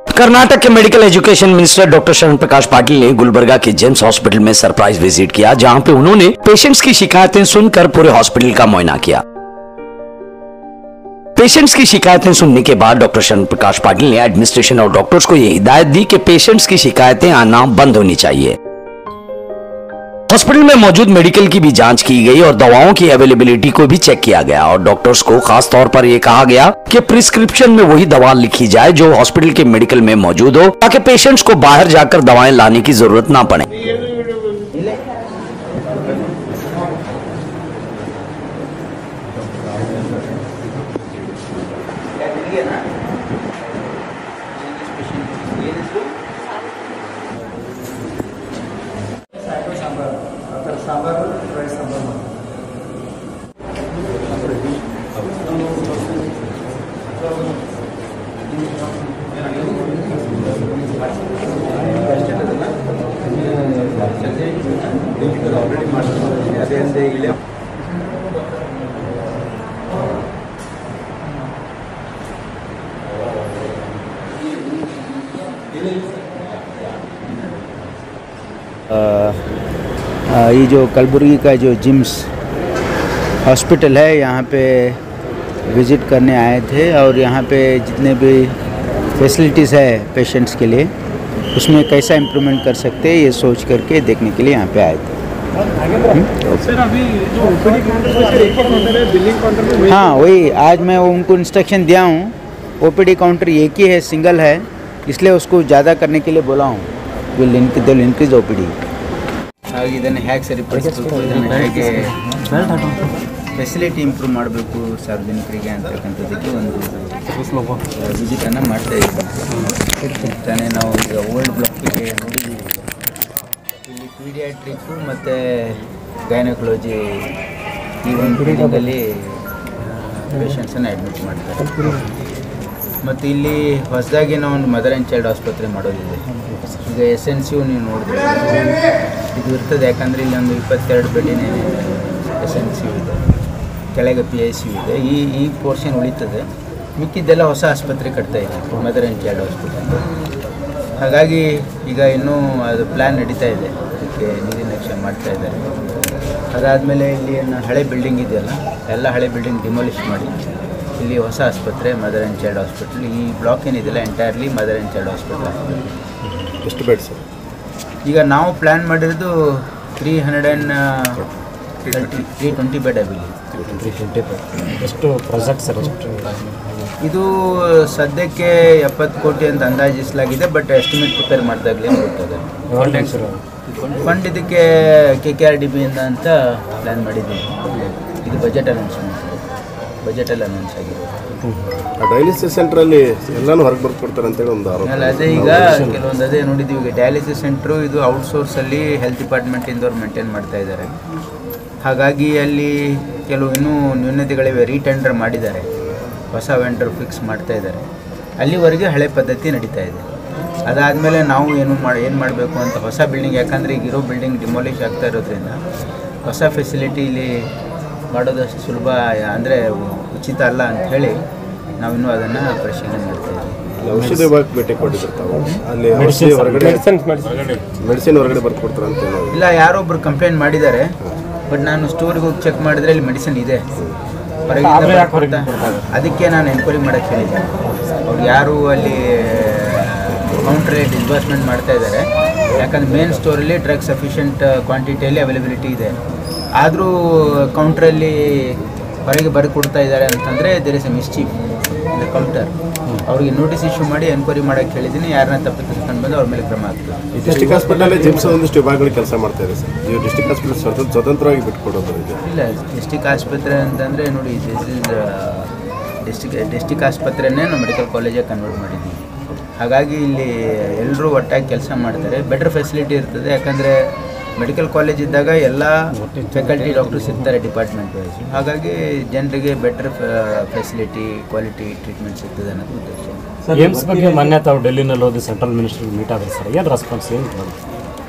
कर्नाटक के medical education minister doctor शरण प्रकाश पाटिल ने गुलबर्गा के जेम्स हॉस्पिटल में सरप्राइज विजिट किया जहां पे उन्होंने पेशेंट्स की शिकायतें सुनकर पूरे हॉस्पिटल का मुआयना किया पेशेंट्स की शिकायतें सुनने के बाद डॉक्टर शरण प्रकाश पाटिल ने एडमिनिस्ट्रेशन और डॉक्टर्स को यह हिदायत दी कि पेशेंट्स की शिकायतें आना बंद होनी चाहिए हॉस्पिटल में मौजूद मेडिकल की भी जांच की गई और दवाओं की अवेलेबिलिटी को भी चेक किया गया और डॉक्टर्स को खास तौर पर यह कहा गया कि प्रिस्क्रिप्शन में वही दवा लिखी जाए जो हॉस्पिटल के मेडिकल में मौजूद हो ताकि पेशेंट्स को बाहर जाकर दवाएं लाने की जरूरत ना पड़े ಸಾಂಬಾರು ರೈಸ್ ಸಾಂಬಾರು ಮಾಡಿ ಆಲ್ರೆಡಿ ಮಾಡ್ತೀನಿ ಅದೇ ಅಂದೆ ಇಲ್ಲೇ आ, ये जो कलबुर्गी का जो जिम्स हॉस्पिटल है यहाँ पे विज़िट करने आए थे और यहाँ पे जितने भी फैसिलिटीज़ है पेशेंट्स के लिए उसमें कैसा इम्प्रूवमेंट कर सकते हैं ये सोच करके देखने के लिए यहाँ पे आए थे सर अभी जो ओपीडी काउंटर है सर एक ही काउंटर है बिलिंग काउंटर में वही हाँ वही आज मैं वो उनको इंस्ट्रक्शन दिया हूँ ओपीडी काउंटर एक ही है सिंगल है इसलिए उसको ज़्यादा करने के लिए बोला हूँ ವಿಲ್ ಇನ್ಕ್ ದಿಲ್ ಇನ್ಕ್ರೀಸ್ ಒ ಪಿ ಡಿ ಹಾಗೆ ಇದನ್ನು ಹೇಗೆ ಸರಿಪಡಿಸಬೇಕು ಇದನ್ನು ಹೇಗೆ ಫೆಸಿಲಿಟಿ ಇಂಪ್ರೂವ್ ಮಾಡಬೇಕು ಸಾರ್ವಜನಿಕರಿಗೆ ಅಂತಕ್ಕಂಥದ್ದಕ್ಕೆ ಒಂದು ವಿಸಿಟನ್ನು ಮಾಡ್ತಾ ಇದ್ದೀವಿ ತಾನೇ ನಾವು ಈಗ ಓಲ್ಡ್ ಬ್ಲಾಕಿಗೆ ನೋಡಿದ್ದೀವಿ ಇಲ್ಲಿ ಪೀಡಿಯಾಟ್ರಿಕ್ಕು ಮತ್ತು ಗೈನಕಾಲಜಿ ಈ ಒಂದು ಬಿಲ್ಡಿಂಗಲ್ಲಿ ಪೇಷಂಟ್ಸನ್ನು ಅಡ್ಮಿಟ್ ಮಾಡ್ತಾರೆ ಮತ್ತು ಇಲ್ಲಿ ಹೊಸದಾಗಿ ನಾವು ಒಂದು ಮದರ್ ಆ್ಯಂಡ್ ಚೈಲ್ಡ್ ಆಸ್ಪತ್ರೆ ಮಾಡೋದಿದೆ ಈಗ ಎಸ್ ಎನ್ ಸಿ ಯು ನೀವು ನೋಡಿದ್ರೆ ಇದು ಇರ್ತದೆ ಯಾಕಂದರೆ ಇಲ್ಲಿ ಒಂದು ಇಪ್ಪತ್ತೆರಡು ಬೆಡ್ಡಿನ ಎಸ್ ಎನ್ ಸಿ ಯು ಇದೆ ಕೆಳಗೆ ಪಿ ಐ ಸಿ ಯು ಇದೆ ಈ ಈ ಪೋರ್ಷನ್ ಉಳಿತದೆ ಮಿಕ್ಕಿದ್ದೆಲ್ಲ ಹೊಸ ಆಸ್ಪತ್ರೆ ಕಟ್ತಾ ಇದೆ ಮದರ್ ಆ್ಯಂಡ್ ಚೈಲ್ಡ್ ಹಾಸ್ಪಿಟಲ್ ಹಾಗಾಗಿ ಈಗ ಇನ್ನೂ ಅದು ಪ್ಲ್ಯಾನ್ ನಡೀತಾ ಇದೆ ಅದಕ್ಕೆ ನಿಧಿ ನಕ್ಷೆ ಮಾಡ್ತಾ ಇದ್ದಾರೆ ಅದಾದಮೇಲೆ ಇಲ್ಲಿ ಏನು ಹಳೆ ಬಿಲ್ಡಿಂಗ್ ಇದೆಯಲ್ಲ ಎಲ್ಲ ಹಳೆ ಬಿಲ್ಡಿಂಗ್ ಡಿಮೊಲಿಷ್ ಮಾಡಿ ಇಲ್ಲಿ ಹೊಸ ಆಸ್ಪತ್ರೆ ಮದರ್ ಆ್ಯಂಡ್ ಚೈಲ್ಡ್ ಹಾಸ್ಪಿಟಲ್ ಈ ಬ್ಲಾಕ್ ಏನಿದೆಯಲ್ಲ entirely mother and child hospital ಎಷ್ಟು ಬೆಡ್ ಸರ್ ಈಗ ನಾವು ಪ್ಲ್ಯಾನ್ ಮಾಡಿರೋದು three hundred and three twenty bed ಅಬಿಲಿ ಎಷ್ಟು ಪ್ರಾಜೆಕ್ಟ್ ಸರ್ ಎಷ್ಟು ಇದು ಸದ್ಯಕ್ಕೆ ಎಪ್ಪತ್ತು ಕೋಟಿ ಅಂತ ಅಂದಾಜಿಸಲಾಗಿದೆ ಬಟ್ ಎಸ್ಟಿಮೇಟ್ ಪ್ರಿಪೇರ್ ಮಾಡಿದಾಗಲೇ ಗೊತ್ತದೆ ಫಂಡ್ ಇದಕ್ಕೆ ಕೆ ಕೆ ಆರ್ ಡಿ ಬಿಯಿಂದ ಅಂತ ಪ್ಲ್ಯಾನ್ ಮಾಡಿದ್ದೀವಿ ಇದು ಬಜೆಟ್ ಅನೌನ್ಸ್ಮೆಂಟ್ ಬಜೆಟಲ್ಲಿ ಅನೌನ್ಸ್ ಆಗಿದೆ ಡಯಾಲಿಸಿಸ್ ಸೆಂಟ್ರಲ್ಲಿ ಎಲ್ಲಾನು ಹೊರಗೆ ಬರ್ಕೊಡ್ತಾರೆ ಅಂತೇಳಿ ಒಂದು ಆರೋಪ ಆಮೇಲೆ ಅದೇ ಈಗ ಕೆಲವೊಂದು ಅದೇ ನೋಡಿದ್ದೀವಿ ಈಗ ಡಯಾಲಿಸಿಸ್ ಸೆಂಟ್ರು ಇದು ಔಟ್ಸೋರ್ಸಲ್ಲಿ ಹೆಲ್ತ್ ಡಿಪಾರ್ಟ್ಮೆಂಟಿಂದವ್ರು ಮೇಂಟೈನ್ ಮಾಡ್ತಾ ಇದ್ದಾರೆ ಹಾಗಾಗಿ ಅಲ್ಲಿ ಕೆಲವು ಇನ್ನೂ ನ್ಯೂನತೆಗಳಿವೆ ರೀಟೆಂಡರ್ ಮಾಡಿದ್ದಾರೆ ಹೊಸ ವೆಂಡರ್ ಫಿಕ್ಸ್ ಮಾಡ್ತಾ ಇದ್ದಾರೆ ಅಲ್ಲಿವರೆಗೆ ಹಳೆ ಪದ್ಧತಿ ನಡೀತಾ ಇದೆ ಅದಾದಮೇಲೆ ನಾವು ಏನು ಮಾಡಿ ಏನು ಮಾಡಬೇಕು ಅಂತ ಹೊಸ ಬಿಲ್ಡಿಂಗ್ ಯಾಕಂದರೆ ಈಗ ಇರೋ ಬಿಲ್ಡಿಂಗ್ ಡಿಮಾಲಿಷ್ ಆಗ್ತಾ ಇರೋದ್ರಿಂದ ಹೊಸ ಫೆಸಿಲಿಟಿ ಇಲ್ಲಿ ಮಾಡೋದಷ್ಟು ಸುಲಭ ಅಂದರೆ ಉಚಿತ ಅಲ್ಲ ಅಂತ ಹೇಳಿ ನಾವಿನ್ನೂ ಅದನ್ನು ಪರಿಶೀಲನೆ ಮಾಡ್ತಾ ಇದ್ದೀವಿ ಔಷಧಿ ವಿಭಾಗಕ್ಕೆ ಭೇಟಿ ಕೊಟ್ಟಿದ್ರು ತಾವು ಅಲ್ಲಿ ಔಷಧಿ ಹೊರಗಡೆ ಮೆಡಿಸಿನ್ ಹೊರಗಡೆ ಬರ್ಕೊಡ್ತಾರೆ ಅಂತ ಹೇಳಿ ಇಲ್ಲ ಯಾರೊಬ್ರು ಕಂಪ್ಲೇಂಟ್ ಮಾಡಿದ್ದಾರೆ ಬಟ್ ನಾನು ಸ್ಟೋರಿಗೆ ಹೋಗಿ ಚೆಕ್ ಮಾಡಿದ್ರೆ ಇಲ್ಲಿ ಮೆಡಿಸಿನ್ ಇದೆ ಹೊರಗಿಂದ ಬರ್ಕೊಡ್ತಾ- ಅದಕ್ಕೆ ನಾನು ಎನ್ಕ್ವೈರಿ ಮಾಡೋಕ್ಕೆ ಹೇಳಿದ್ದೆ ಅವ್ರು ಯಾರು ಅಲ್ಲಿ ಕೌಂಟ್ರಲ್ಲಿ ಡಿಸ್ಬರ್ಸ್ಮೆಂಟ್ ಮಾಡ್ತಾ ಇದ್ದಾರೆ ಯಾಕಂದ್ರೆ ಮೇನ್ ಸ್ಟೋರಲ್ಲಿ ಡ್ರಗ್ ಸಫಿಷಿಯಂಟ್ ಕ್ವಾಂಟಿಟಿಯಲ್ಲಿ ಅವೈಲಬಿಲಿಟಿ ಇದೆ ಆದರೂ ಕೌಂಟ್ರಲ್ಲಿ ಹೊರಗೆ ಬರೆದು ಕೊಡ್ತಾ ಇದ್ದಾರೆ ಅಂತಂದರೆ there is a mischief counter ಅವ್ರಿಗೆ ನೋಟಿಸ್ ಇಶ್ಯೂ ಮಾಡಿ ಎನ್ಕ್ವೈರಿ ಮಾಡೋಕ್ಕೆ ಹೇಳಿದ್ದೀನಿ ಯಾರನ್ನ ತಪ್ಪಿಸ್ಕೊಂಡು ಬಂದು ಅವ್ರ ಮೇಲೆ ಕ್ರಮ ಆಗ್ತದೆ ಡಿಸ್ಟಿಕ್ ಹಾಸ್ಪಿಟಲ್ ಜಿಮ್ಸ್ ಒಂದಿಷ್ಟು ವಿಭಾಗಗಳು ಕೆಲಸ ಮಾಡ್ತಾ ಇದೆ ಸರ್ ನೀವು ಡಿಸ್ಟಿಕ್ ಹಾಸ್ಪಿಟಲ್ ಸ್ವತಂತ್ರ ಸ್ವತಂತ್ರವಾಗಿ ಬಿಟ್ಕೊಡೋದು ಇದೆ ಇಲ್ಲ ಡಿಸ್ಟಿಕ್ ಆಸ್ಪತ್ರೆ ಅಂತಂದರೆ ನೋಡಿ ದಿಸ್ ಇಸ್ ಡಿಸ್ಟಿಕ್ ಡಿಸ್ಟಿಕ್ ಆಸ್ಪತ್ರೆನೇ ನಾವು ಮೆಡಿಕಲ್ ಕಾಲೇಜಿಗೆ ಕನ್ವರ್ಟ್ ಮಾಡಿದ್ದೀವಿ ಹಾಗಾಗಿ ಇಲ್ಲಿ ಎಲ್ಲರೂ ಒಟ್ಟಾಗಿ ಕೆಲಸ ಮಾಡ್ತಾರೆ ಬೆಟರ್ ಫೆಸಿಲಿಟಿ ಇರ್ತದೆ ಯಾಕಂದರೆ ಮೆಡಿಕಲ್ ಕಾಲೇಜ್ ಇದ್ದಾಗ ಎಲ್ಲ ಫ್ಯಾಕಲ್ಟಿ ಡಾಕ್ಟರ್ಸ್ ಇರ್ತಾರೆ ಡಿಪಾರ್ಟ್ಮೆಂಟ್ ವೈಸ್ ಹಾಗಾಗಿ ಜನರಿಗೆ ಬೆಟರ್ ಫೆಸಿಲಿಟಿ ಕ್ವಾಲಿಟಿ ಟ್ರೀಟ್ಮೆಂಟ್ ಸಿಗ್ತದೆ ಅನ್ನೋದು ಉದ್ದೇಶ ಏಮ್ಸ್ ಬಗ್ಗೆ ಮೊನ್ನೆ ತಾವು ಡೆಲ್ಲಿನಲ್ಲಿ ಹೋಗಿ ಸೆಂಟ್ರಲ್ ಮಿನಿಸ್ಟರ್ ಮೀಟ್ ಆದ್ರೆ ಸರ್ ಏನು ರೆಸ್ಪಾನ್ಸ್ ಏನು ಬಂತು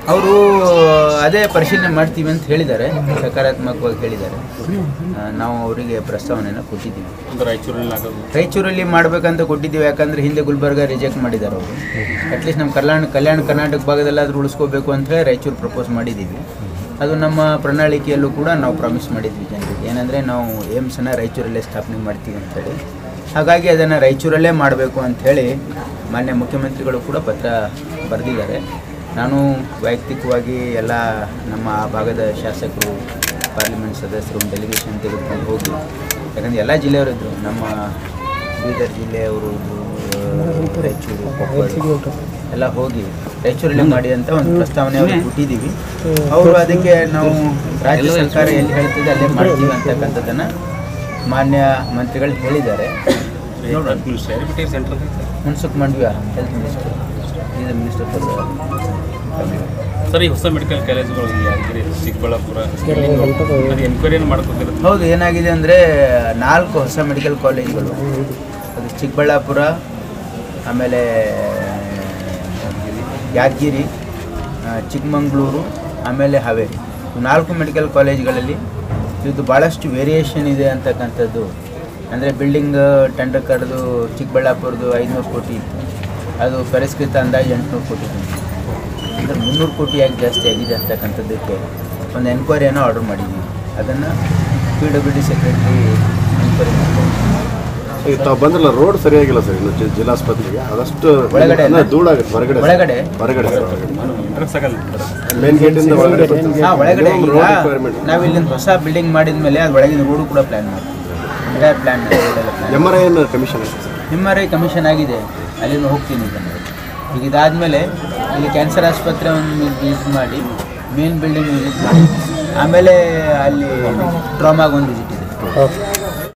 ಅವರು ಅದೇ ಪರಿಶೀಲನೆ ಮಾಡ್ತೀವಿ ಅಂತ ಹೇಳಿದ್ದಾರೆ ಸಕಾರಾತ್ಮಕವಾಗಿ ಹೇಳಿದ್ದಾರೆ ಆ, ನಾವು ಅವರಿಗೆ ಪ್ರಸ್ತಾವನೆಯನ್ನು ಕೊಟ್ಟಿದ್ದೀವಿ ಒಂದು ರಾಯಚೂರಲ್ಲಿ ಆಗೋದು ರಾಯಚೂರಲ್ಲಿ ಮಾಡಬೇಕಂತ ಕೊಟ್ಟಿದ್ದೀವಿ ಯಾಕಂದರೆ ಹಿಂದೆ ಗುಲ್ಬರ್ಗ ರಿಜೆಕ್ಟ್ ಮಾಡಿದ್ದಾರೆ ಅವರು ಅಟ್ಲೀಸ್ಟ್ ನಮ್ಮ ಕಲ್ಯಾಣ ಕಲ್ಯಾಣ ಕರ್ನಾಟಕ ಭಾಗದಲ್ಲಾದರೂ ಉಳಿಸ್ಕೋಬೇಕು ಅಂತ ಹೇಳಿ ರಾಯಚೂರು ಪ್ರಪೋಸ್ ಮಾಡಿದ್ದೀವಿ ಅದು ನಮ್ಮ ಪ್ರಣಾಳಿಕೆಯಲ್ಲೂ ಕೂಡ ನಾವು ಪ್ರಾಮಿಸ್ ಮಾಡಿದ್ವಿ ಜನರಿಗೆ ಏನಂದರೆ ನಾವು ಏಮ್ಸನ್ನು ರಾಯಚೂರಲ್ಲೇ ಸ್ಥಾಪನೆ ಮಾಡ್ತೀವಿ ಅಂತೇಳಿ ಹಾಗಾಗಿ ಅದನ್ನು ರಾಯಚೂರಲ್ಲೇ ಮಾಡಬೇಕು ಅಂಥೇಳಿ ಮಾನ್ಯ ಮುಖ್ಯಮಂತ್ರಿಗಳು ಕೂಡ ಪತ್ರ ಬರೆದಿದ್ದಾರೆ ನಾನು ವೈಯಕ್ತಿಕವಾಗಿ ಎಲ್ಲ ನಮ್ಮ ಆ ಭಾಗದ ಶಾಸಕರು ಪಾರ್ಲಿಮೆಂಟ್ ಸದಸ್ಯರು ಡೆಲಿಗೇಷನ್ ತೆಗೆದುಕೊಂಡು ಹೋಗಿ ಯಾಕಂದರೆ ಎಲ್ಲ ಜಿಲ್ಲೆಯವರಿದ್ದರು ನಮ್ಮ ಬೀದರ್ ಜಿಲ್ಲೆಯವರು ಇದ್ರು, ರಾಯಚೂರು ಕೊಪ್ಪಳ ಎಲ್ಲ ಹೋಗಿ ರಾಯಚೂರಲ್ಲೇ ಮಾಡಿ ಅಂತ ಒಂದು ಪ್ರಸ್ತಾವನೆ ಅವ್ರಿಗೆ ಕೊಟ್ಟಿದ್ದೀವಿ ಅವರು ಅದಕ್ಕೆ ನಾವು ರಾಜ್ಯ ಸರ್ಕಾರ ಎಲ್ಲಿ ಹೇಳ್ತಿದೆ ಅಲ್ಲೇ ಮಾಡ್ತೀವಿ ಅಂತಕ್ಕಂಥದ್ದನ್ನು ಮಾನ್ಯ ಮಂತ್ರಿಗಳು ಹೇಳಿದ್ದಾರೆ ನೋಡೋಣ ಚಾರಿಟಿ ಸೆಂಟರ್ ಮುನ್ಸುಕ್ ಮಂಡ್ಯ ಹೆಲ್ತ್ ಮಿನಿಸ್ಟರ್ ಇದು ಮಿನಿಸ್ಟರ್ ಫಾರ್ ಸರ್ ಈ ಹೊಸ ಮೆಡಿಕಲ್ ಕಾಲೇಜುಗಳು ಈ ಯಾದಗಿರಿ ಚಿಕ್ಕಬಳ್ಳಾಪುರ ಅದು ಎನ್ಕ್ವೈರಿ ಮಾಡ್ಕೊತಿರೋದು ಹೌದು ಏನಾಗಿದೆ ಅಂದರೆ ನಾಲ್ಕು ಹೊಸ ಮೆಡಿಕಲ್ ಕಾಲೇಜುಗಳು ಅದು ಚಿಕ್ಕಬಳ್ಳಾಪುರ ಆಮೇಲೆ ಯಾದಗಿರಿ ಆ, ಚಿಕ್ಕಮಂಗ್ಳೂರು ಆಮೇಲೆ ಹಾವೇರಿ ಇವು ನಾಲ್ಕು ಮೆಡಿಕಲ್ ಕಾಲೇಜುಗಳಲ್ಲಿ ಇದು ಭಾಳಷ್ಟು ವೇರಿಯೇಷನ್ ಇದೆ ಅಂತಕ್ಕಂಥದ್ದು ಅಂದರೆ ಬಿಲ್ಡಿಂಗ್ ಟೆಂಡರ್ ಕರೆದು ಚಿಕ್ಕಬಳ್ಳಾಪುರದ್ದು ಐದುನೂರು ಕೋಟಿ ಇತ್ತು ಅದು ಪರಿಷ್ಕೃತ ಅಂದಾಜು ಎಂಟುನೂರು ಕೋಟಿ ಬಂದಿದೆ ಅಂದರೆ ಮುನ್ನೂರು ಕೋಟಿ ಯಾಕೆ ಜಾಸ್ತಿ ಆಗಿದೆ ಅಂತಕ್ಕಂಥದ್ದಕ್ಕೆ ಒಂದು ಎನ್ಕ್ವೈರಿಯನ್ನು ಆರ್ಡರ್ ಮಾಡಿದ್ದೀವಿ ಅದನ್ನು P W D secretary enquiry ಮಾಡ್ಕೊಂಡು ಈಗ ತಾವು ಬಂದ್ರಲ್ಲ ರೋಡ್ ಸರಿಯಾಗಿಲ್ಲ ಸರ್ ಇನ್ನು ಜಿ- ಜಿಲ್ಲಾಸ್ಪತ್ರೆಗೆ ಅದಷ್ಟು ಒಳಗಡೆ ಅಂದ್ರೆ ಧೂಳಾಗುತ್ತೆ ಹೊರಗಡೆ ಸರ್. ಒಳಗಡೆ? ಹೊರಗಡೆ ಸರ್ ಹೊರಗಡೆ ಎಂಟ್ರೆನ್ಸ್ ಆಗಲ್ಲ ಮೇನ್ ಗೇಟಿಂದ ಒಳಗಡೆ ಬರ್ತಾರೆ. ಹಾಂ ಒಳಗಡೆ Minimum ಈಗ road requirement. ನಾವು ಇಲ್ಲಿಂದ ಹೊಸ ಬಿಲ್ಡಿಂಗ್ ಮಾಡಿದ ಮೇಲೆ ಅದು ಒಳಗಿನ ರೋಡು ಕೂಡ ಪ್ಲ್ಯಾನ್ ಮಾಡ್ತೀವಿ ಎಂಟೈರ್ ಪ್ಲ್ಯಾನ್ ರೋಡೆಲ್ಲ ಪ್ಲ್ಯಾನ್ ಎಮ್ ಆರ್ ಐ ಏನು ಕಮಿಷನ್ ಎಷ್ಟು sir M R I commission ಆಗಿದೆ ಅಲ್ಲಿಂದ ಹೋಗ್ತೀನಿ ಈಗ ನಾನು. ಈಗ ಇದಾದಮೇಲೆ ಇಲ್ಲಿ ಕ್ಯಾನ್ಸರ್ ಆಸ್ಪತ್ರೆ ಒಂದು ವಿಸಿಟ್ ಮಾಡಿ ಮೇನ್ ಬಿಲ್ಡಿಂಗ್ ವಿಸಿಟ್ ಮಾಡಿ ಆಮೇಲೆ ಅಲ್ಲಿ ಟ್ರಾಮಾಗ ಒಂದು ವಿಸಿಟ್ ಇದೆ